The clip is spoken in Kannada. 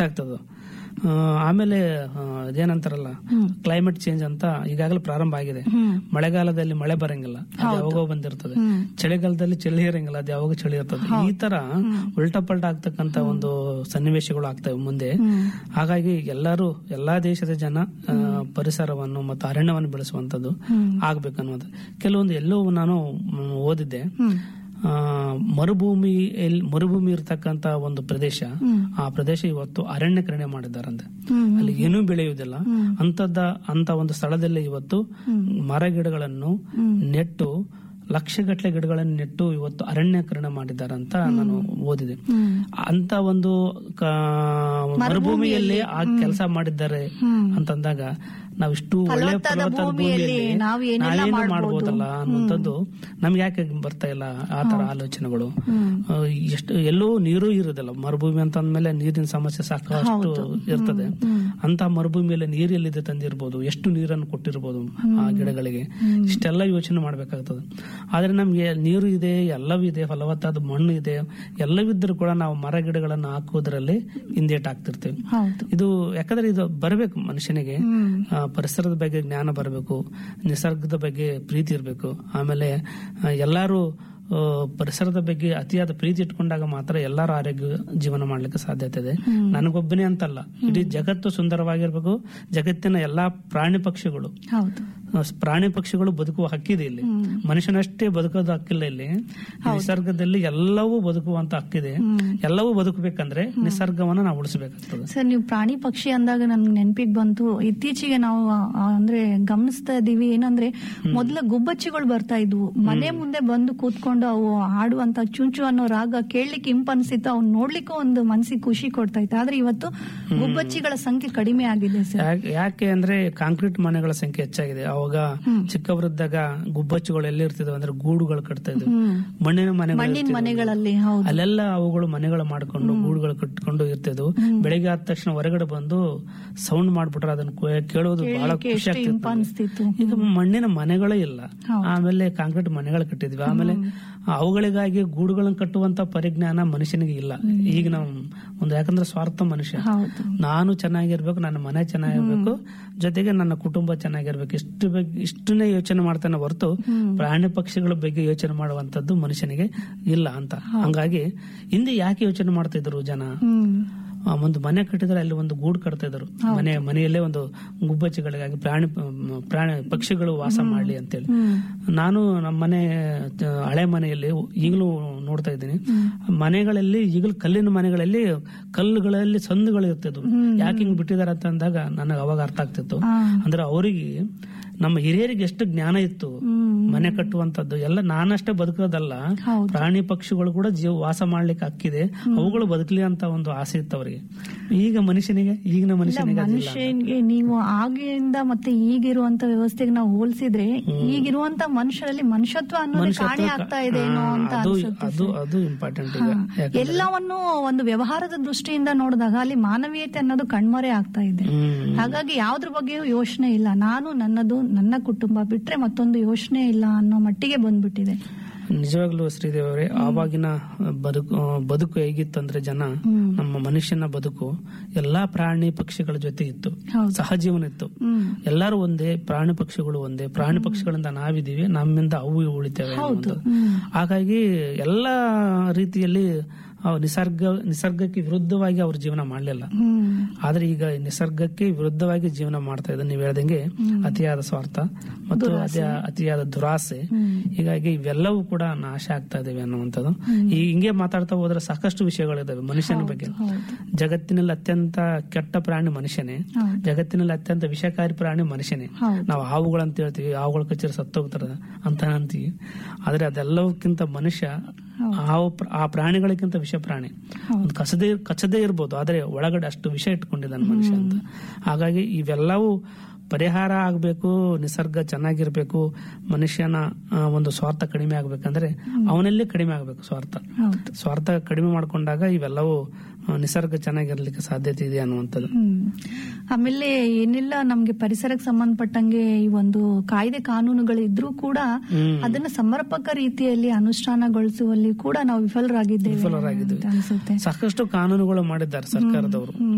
ಹೆಚ್ಚಾಗ್ತದ ಆ, ಆಮೇಲೆ ಆ, ಇದೇನಂತಾರಲ್ಲ ಕ್ಲೈಮೇಟ್ ಚೇಂಜ್ ಅಂತ ಈಗಾಗಲೇ ಪ್ರಾರಂಭ ಆಗಿದೆ ಮಳೆಗಾಲದಲ್ಲಿ ಮಳೆ ಬರಂಗಿಲ್ಲ ಅದು ಯಾವಾಗೋ ಬಂದಿರ್ತದೆ ಚಳಿಗಾಲದಲ್ಲಿ ಚಳಿ ಇರಂಗಿಲ್ಲ ಅದು ಯಾವಾಗ ಚಳಿ ಇರ್ತದೆ ಈ ತರ ಉಲ್ಟಾ ಪಲ್ಟಾ ಆಗ್ತಕ್ಕಂತ ಒಂದು ಸನ್ನಿವೇಶಗಳು ಆಗ್ತವೆ ಮುಂದೆ ಹಾಗಾಗಿ ಎಲ್ಲರೂ ಎಲ್ಲಾ ದೇಶದ ಜನ ಆ, ಪರಿಸರವನ್ನು ಮತ್ತು ಅರಣ್ಯವನ್ನು ಬೆಳೆಸುವಂತದ್ದು ಆಗ್ಬೇಕನ್ನುವುದು ಕೆಲವೊಂದು ಎಲ್ಲೋ ನಾನು ಮ್, ಓದಿದ್ದೆ ಆ, ಮರುಭೂಮಿ ಎಲ್- ಮರುಭೂಮಿ ಇರತಕ್ಕಂತ ಒಂದು ಪ್ರದೇಶ ಆ ಪ್ರದೇಶ ಇವತ್ತು ಅರಣ್ಯಕರಣೆ ಮಾಡಿದ್ದಾರಂತೆ ಅಲ್ಲಿ ಏನೂ ಬೆಳೆಯುವುದಿಲ್ಲ ಅಂತದ ಅಂತ ಒಂದು ಸ್ಥಳದಲ್ಲಿ ಇವತ್ತು ಮರ ಗಿಡಗಳನ್ನು ನೆಟ್ಟು ಲಕ್ಷಗಟ್ಟಲೆ ಗಿಡಗಳನ್ನು ನೆಟ್ಟು ಇವತ್ತು ಅರಣ್ಯಕರಣ ಮಾಡಿದ್ದಾರೆ ಅಂತ ನಾನು ಓದಿದೆ ಅಂತ ಒಂದು ಕ- ಮರುಭೂಮಿಯಲ್ಲಿ ಆ ಕೆಲಸ ಮಾಡಿದ್ದಾರೆ ಅಂತಂದಾಗ ನಾವು ಇಷ್ಟು ಒಳ್ಳೆ ಫಲವತ್ತಾದ ಫಲವತ್ತಾದ ಭೂಮಿಯಲ್ಲಿ ಭೂಮಿಯಲ್ಲಿ ನಾವು ಏನೆಲ್ಲ ನಾವೇನು ಮಾಡ್ಬೋದು? ಮಾಡ್ಬೋದಲ್ಲ ಅನ್ನುವಂಥದ್ದು ನಮ್ಗೆ ಯಾಕೆ ಬರ್ತಾ ಇಲ್ಲ ಆ ತರ ಆಲೋಚನೆಗಳು ಆ, ಎಷ್ಟು ಎಲ್ಲೋ ನೀರು ಇರೋದಿಲ್ಲ ಮರುಭೂಮಿ ಅಂತ ಅಂದ್ಮೇಲೆ ನೀರಿನ ಸಮಸ್ಯೆ ಸಾಕಷ್ಟು ಇರ್ತದೆ ಅಂತ ಮರುಭೂಮಿಯಲ್ಲಿ ನೀರು ಎಲ್ಲಿದೆ ತಂದಿರ್ಬೋದು ಎಷ್ಟು ನೀರನ್ನು ಕೊಟ್ಟಿರ್ಬೋದು ಆ ಗಿಡಗಳಿಗೆ ಇಷ್ಟೆಲ್ಲ ಯೋಚನೆ ಮಾಡ್ಬೇಕಾಗ್ತದೆ ಆದ್ರೆ ನಮ್ಗೆ ನೀರು ಇದೆ ಎಲ್ಲವೂ ಇದೆ ಫಲವತ್ತಾದ ಮಣ್ಣು ಇದೆ ಎಲ್ಲವಿದ್ರೂ ಕೂಡ ನಾವು ಮರ ಗಿಡಗಳನ್ನು ಹಾಕುವುದರಲ್ಲಿ ಹಿಂದೇಟ್ ಆಗ್ತಿರ್ತೀವಿ ಹೌದು ಇದು ಯಾಕಂದ್ರೆ ಇದು ಬರಬೇಕು ಮನುಷ್ಯನಿಗೆ ಆ, ಪರಿಸರದ ಬಗ್ಗೆ ಜ್ಞಾನ ಬರಬೇಕು ನಿಸರ್ಗದ ಬಗ್ಗೆ ಪ್ರೀತಿ ಇರಬೇಕು ಆಮೇಲೆ ಆ, ಎಲ್ಲಾರು ಆ, ಪರಿಸರದ ಬಗ್ಗೆ ಅತಿಯಾದ ಪ್ರೀತಿ ಇಟ್ಕೊಂಡಾಗ ಮಾತ್ರ ಎಲ್ಲಾರು ಆರೋಗ್ಯ ಜೀವನ ಮಾಡ್ಲಿಕ್ಕೆ ಸಾಧ್ಯತೆ ಇದೆ ನನಗೊಬ್ಬನೇ ಅಂತಲ್ಲ ಇಡೀ ಜಗತ್ತು ಸುಂದರವಾಗಿರ್ಬೇಕು ಜಗತ್ತಿನ ಎಲ್ಲಾ ಪ್ರಾಣಿ ಪಕ್ಷಿಗಳು ಹೌದು ಆ, ಪ್ರಾಣಿ ಪಕ್ಷಿಗಳು ಬದುಕುವ ಹಕ್ಕಿದೆ ಇಲ್ಲಿ ಮನುಷ್ಯನಷ್ಟೇ ಬದುಕೋದು ಹಕ್ಕಿಲ್ಲ ಇಲ್ಲಿ ಈ ನಿಸರ್ಗದಲ್ಲಿ ಎಲ್ಲವೂ ಬದುಕುವಂತ ಹಕ್ಕಿದೆ ಎಲ್ಲವೂ ಬದುಕಬೇಕಂದ್ರೆ ನಿಸರ್ಗವನ್ನ ನಾವು ಉಳಿಸಬೇಕಾಗ್ತದೆ ಸರ್ ನೀವು ಪ್ರಾಣಿ ಪಕ್ಷಿ ಅಂದಾಗ ನನ್ಗೆ ನೆನಪಿಗೆ ಬಂತು ಇತ್ತೀಚೆಗೆ ನಾವು ಆ, ಅಂದ್ರೆ ಗಮನಿಸ್ತಾ ಇದೀವಿ ಏನಂದ್ರೆ ಮೊದಲ ಗುಬ್ಬಚ್ಚಿಗಳು ಬರ್ತಾ ಇದ್ವು ಮನೆ ಮುಂದೆ ಬಂದು ಕೂತ್ಕೊಂಡು ಅವು ಹಾಡುವಂತ ಚುಂಚು ಅನ್ನೋ ರಾಗ ಕೇಳಲಿಕ್ಕೆ ಇಂಪ್ ಅನ್ಸಿತ್ತು ಅವ್ನು ನೋಡ್ಲಿಕ್ಕೂ ಒಂದು ಮನ್ಸಿಗೆ ಖುಷಿ ಕೊಡ್ತಾ ಇತ್ತು ಆದ್ರೆ ಇವತ್ತು ಗುಬ್ಬಚ್ಚಿಗಳ ಸಂಖ್ಯೆ ಕಡಿಮೆ ಆಗಿದೆ ಸರ್ ಯಾಕ್- ಯಾಕೆ ಅಂದ್ರೆ ಕಾಂಕ್ರೀಟ್ ಮನೆಗಳ ಸಂಖ್ಯೆ ಹೆಚ್ಚಾಗಿದೆ ಅವಾಗ ಚಿಕ್ಕವರಿದ್ದಾಗ ಗುಬ್ಬಚ್ಚುಗಳು ಎಲ್ಲಿ ಇರ್ತಿದ್ವು ಅಂದ್ರೆ ಗೂಡುಗಳು ಕಟ್ತಾ ಇದ್ವು ಮಣ್ಣಿನ ಮನೆಗಳು ಮಣ್ಣಿನ ಇರ್ತಿದ್ವು. ಮನೆಗಳಲ್ಲಿ ಹೌದು ಅಲ್ಲೆಲ್ಲ ಅವುಗಳು ಮನೆಗಳು ಮಾಡ್ಕೊಂಡು ಗೂಡುಗಳು ಕಟ್ಕೊಂಡು ಇರ್ತಿದ್ವು ಬೆಳಿಗ್ಗೆ ಆದ ತಕ್ಷಣ ಹೊರಗಡೆ ಬಂದು ಸೌಂಡ್ ಮಾಡ್ಬಿಟ್ರೆ ಅದನ್ನ ಕೇ- ಕೇಳೋದು ಬಹಳ ಕೇಳಲಿಕ್ಕೆ ಖುಷಿ ಎಷ್ಟು ಇಂಪ ಆಗ್ತಿತ್ತು ಅನ್ಸ್ತಿತ್ತು ಈಗ ಮಣ್ಣಿನ ಮನೆಗಳೇ ಇಲ್ಲ ಆಮೇಲೆ ಕಾಂಕ್ರೀಟ್ ಮನೆಗಳು ಕಟ್ಟಿದ್ವಿ ಆಮೇಲೆ ಅವುಗಳಿಗಾಗಿ ಗೂಡುಗಳನ್ನು ಕಟ್ಟುವಂತ ಪರಿಜ್ಞಾನ ಮನುಷ್ಯನಿಗೆ ಇಲ್ಲ ಈಗ ನಾವು ಒಂದು ಯಾಕಂದ್ರೆ ಸ್ವಾರ್ಥ ಮನುಷ್ಯ ಹೌದು ನಾನು ಚೆನ್ನಾಗಿರ್ಬೇಕು ನನ್ನ ಮನೆ ಚೆನ್ನಾಗಿರ್ಬೇಕು ಜೊತೆಗೆ ನನ್ನ ಕುಟುಂಬ ಚೆನ್ನಾಗಿರ್ಬೇಕು ಇಷ್ಟು ಬಗ್ಗೆ ಇಷ್ಟನ್ನೇ ಯೋಚನೆ ಮಾಡ್ತಾನೆ ಹೊರತು ಪ್ರಾಣಿ ಪಕ್ಷಿಗಳ ಬಗ್ಗೆ ಯೋಚನೆ ಮಾಡುವಂತದ್ದು ಮನುಷ್ಯನಿಗೆ ಇಲ್ಲ ಅಂತ ಹಂಗಾಗಿ ಹಿಂದೆ ಯಾಕೆ ಯೋಚನೆ ಮಾಡ್ತಿದ್ರು ಜನ ಹ್ಮ್ ಆ, ಒಂದು ಮನೆ ಕಟ್ಟಿದ್ರೆ ಅಲ್ಲಿ ಒಂದು ಗೂಡು ಕಟ್ತಾ ಇದ್ರು ಮನೆ ಮನೆಯಲ್ಲೇ ಒಂದು ಗುಬ್ಬಚ್ಚಿಗಳಿಗಾಗಿ ಪ್ರಾಣಿ ಪ್ರಾಣಿ ಪಕ್ಷಿಗಳು ವಾಸ ಮಾಡ್ಲಿ ಅಂತೇಳಿ ನಾನು ನಮ್ಮ ಮನೆ ಆ, ಹಳೆ ಮನೆಯಲ್ಲಿ ಈಗಲೂ ನೋಡ್ತಾ ಇದ್ದೀನಿ ಮನೆಗಳಲ್ಲಿ ಈಗಲೂ ಕಲ್ಲಿನ ಮನೆಗಳಲ್ಲಿ ಕಲ್ಲುಗಳಲ್ಲಿ ಸಂದುಗಳು ಇರ್ತಿದ್ವು ಯಾಕೆ ಹಿಂಗ್ ಬಿಟ್ಟಿದಾರೆ ಅಂತ ಅಂದಾಗ ನನಗೆ ಅವಾಗ ಅರ್ಥ ಆಗ್ತಿತ್ತು ಅಂದ್ರೆ ಅವರಿಗೆ ನಮ್ಮ ಹಿರಿಯರಿಗೆ ಎಷ್ಟು ಜ್ಞಾನ ಇತ್ತು ಮನೆ ಕಟ್ಟುವಂತದ್ದು ಎಲ್ಲ ನಾನಷ್ಟೇ ಬದುಕೋದಲ್ಲ ಹೌದು. ಪ್ರಾಣಿ ಪಕ್ಷಿಗಳು ಕೂಡ ಜೀವ ವಾಸ ಮಾಡ್ಲಿಕ್ಕೆ ಹಕ್ಕಿದೆ ಅವುಗಳು ಬದುಕಲಿ ಅಂತ ಒಂದು ಆಸೆ ಇತ್ತು ಅವರಿಗೆ ಈಗ ಮನುಷ್ಯನಿಗೆ ಈಗಿನ ಮನುಷ್ಯನಿಗೆ ಅದಿಲ್ಲ ಮನುಷ್ಯನಿಗೆ ನೀವು ಆಗಿಂದ ಮತ್ತೆ ಈಗಿರುವಂತ ವ್ಯವಸ್ಥೆಗೆ ನಾವು ಹೋಲಿಸಿದ್ರೆ ಈಗಿರುವಂತ ಮನುಷ್ಯರಲ್ಲಿ ಮನುಷ್ಯತ್ವ ಅನ್ನೋದು ಮನುಷ್ಯತ್ವ ಕಾಣೆ ಆಗ್ತಾ ಇದೆ ಏನೋ ಅಂತ ಅದು ಅನ್ಸುತ್ತೆ ಅದು ಅದು ಇಂಪಾರ್ಟೆಂಟ್ ಈಗ ಯಾಕಂದ್ರೆ- ಎಲ್ಲವನ್ನು ಒಂದು ವ್ಯವಹಾರದ ದೃಷ್ಟಿಯಿಂದ ನೋಡಿದಾಗ ಅಲ್ಲಿ ಮಾನವೀಯತೆ ಅನ್ನೋದು ಕಣ್ಮರೆ ಆಗ್ತಾ ಇದೆ ಹ್ಮ್ ಹಾಗಾಗಿ ಯಾವ್ದ್ರ ಬಗ್ಗೆಯೂ ಯೋಚನೆ ಇಲ್ಲ ನಾನು ನನ್ನದು ನನ್ನ ಕುಟುಂಬ ಬಿಟ್ರೆ ಮತ್ತೊಂದು ಯೋಚನೆ ಇಲ್ಲ ಅನ್ನೋ ಮಟ್ಟಿಗೆ ಬಂದ್ಬಿಟ್ಟಿದೆ ನಿಜವಾಗ್ಲೂ ಶ್ರೀದೇವಿ ಅವರೇ ಆವಾಗಿನ ಬದುಕು ಬದುಕು ಹೇಗಿತ್ತಂದ್ರೆ ಜನ ನಮ್ಮ ಮನುಷ್ಯನ ಬದುಕು ಎಲ್ಲಾ ಪ್ರಾಣಿ ಪಕ್ಷಿಗಳ ಜೊತೆ ಇತ್ತು ಹೌದು. ಸಹಜೀವನ ಇತ್ತು ಹ್ಮ್ ಎಲ್ಲರೂ ಒಂದೇ ಪ್ರಾಣಿ ಪಕ್ಷಿಗಳು ಒಂದೇ ಪ್ರಾಣಿ ಪಕ್ಷಿಗಳಿಂದ ನಾವಿದೀವಿ ನಮ್ಮಿಂದ ಅವು ಉಳಿತೇವೆ ಅನ್ನುವಂಥದ್ದು. ಹಾಗಾಗಿ ಎಲ್ಲಾ ರೀತಿಯಲ್ಲಿ ಅವು ನಿಸರ್ಗ ನಿಸರ್ಗಕ್ಕೆ ವಿರುದ್ಧವಾಗಿ ಅವ್ರ ಜೀವನ ಮಾಡಲಿಲ್ಲ ಹ್ಮ್ ಆದ್ರೆ ಈಗ ನಿಸರ್ಗಕ್ಕೆ ವಿರುದ್ಧವಾಗಿ ಜೀವನ ಮಾಡ್ತಾ ಇದ್ದಾರೆ ನೀವು ಹೇಳ್ದಂಗೆ ಅತಿಯಾದ ಸ್ವಾರ್ಥ ಮತ್ತು ಅತಿ ಅತಿಯಾದ ದುರಾಸೆ ಹೀಗಾಗಿ ಇವೆಲ್ಲವೂ ಕೂಡ ನಾಶ ಆಗ್ತಾ ಇದಾವೆ ಅನ್ನುವಂಥದ್ದು ಈ ಹಿಂಗೆ ಮಾತಾಡ್ತಾ ಹೋದ್ರೆ ಸಾಕಷ್ಟು ವಿಷಯಗಳಿದಾವೆ ಮನುಷ್ಯನ ಬಗ್ಗೆ ಜಗತ್ತಿನಲ್ಲಿ ಅತ್ಯಂತ ಕೆಟ್ಟ ಪ್ರಾಣಿ ಮನುಷ್ಯನೇ ಹೌದು. ಜಗತ್ತಿನಲ್ಲಿ ಅತ್ಯಂತ ವಿಷಕಾರಿ ಪ್ರಾಣಿ ಮನುಷ್ಯನೇ ಹೌದು. ನಾವು ಹಾವುಗಳಂತ ಹೇಳ್ತೀವಿ ಹಾವುಗಳ ಕಚ್ಚರಿ ಸತ್ತೋಗ್ತಾರ ಅಂತ ಅಂತೀವಿ ಆದ್ರೆ ಅದೆಲ್ಲವಕ್ಕಿಂತ ಮನುಷ್ಯ ಹಾವು ಪ್ರ- ಆ ಪ್ರಾಣಿಗಳಿಗಿಂತ ವಿಷ ಪ್ರಾಣಿ ಒಂದು ಕಸದೇ ಕಚ್ಚದೇ ಇರ್ಬೋದು ಆದ್ರೆ ಒಳಗಡೆ ಅಷ್ಟು ವಿಷ ಇಟ್ಕೊಂಡಿದ್ದಾನೆ ಮನುಷ್ಯ ಅಂತ ಹಾಗಾಗಿ ಇವೆಲ್ಲವೂ ಪರಿಹಾರ ಆಗಬೇಕು ನಿಸರ್ಗ ಚೆನ್ನಾಗಿರ್ಬೇಕು ಮನುಷ್ಯನ ಆ, ಒಂದು ಸ್ವಾರ್ಥ ಕಡಿಮೆ ಆಗ್ಬೇಕಂದ್ರೆ ಅವನಲ್ಲಿ ಕಡಿಮೆ ಆಗ್ಬೇಕು ಸ್ವಾರ್ಥ ಹೌದು ಸ್ವಾರ್ಥ ಕಡಿಮೆ ಮಾಡ್ಕೊಂಡಾಗ ಇವೆಲ್ಲವೂ ಆ, ನಿಸರ್ಗ ಚೆನ್ನಾಗಿರ್ಲಿಕ್ಕೆ ಸಾಧ್ಯತೆ ಇದೆ ಅನ್ನುವಂಥದ್ದು ಹ್ಮ್. ಆಮೇಲೆ ಏನೆಲ್ಲ ನಮ್ಗೆ ಪರಿಸರಕ್ಕೆ ಸಂಬಂಧಪಟ್ಟಂಗೆ ಈ ಒಂದು ಕಾಯ್ದೆ ಕಾನೂನುಗಳು ಇದ್ರೂ ಕೂಡ ಹ್ಮ್. ಅದನ್ನ ಸಮರ್ಪಕ ರೀತಿಯಲ್ಲಿ ಅನುಷ್ಠಾನಗೊಳಿಸುವಲ್ಲಿ ಕೂಡ ನಾವು ವಿಫಲರಾಗಿದ್ದೇವೆ ವಿಫಲರಾಗಿದ್ದೀವಿ. ಅಂತ ಅನ್ಸುತ್ತೆ ಸಾಕಷ್ಟು ಕಾನೂನುಗಳು ಮಾಡಿದ್ದಾರೆ ಸರ್ಕಾರದವರು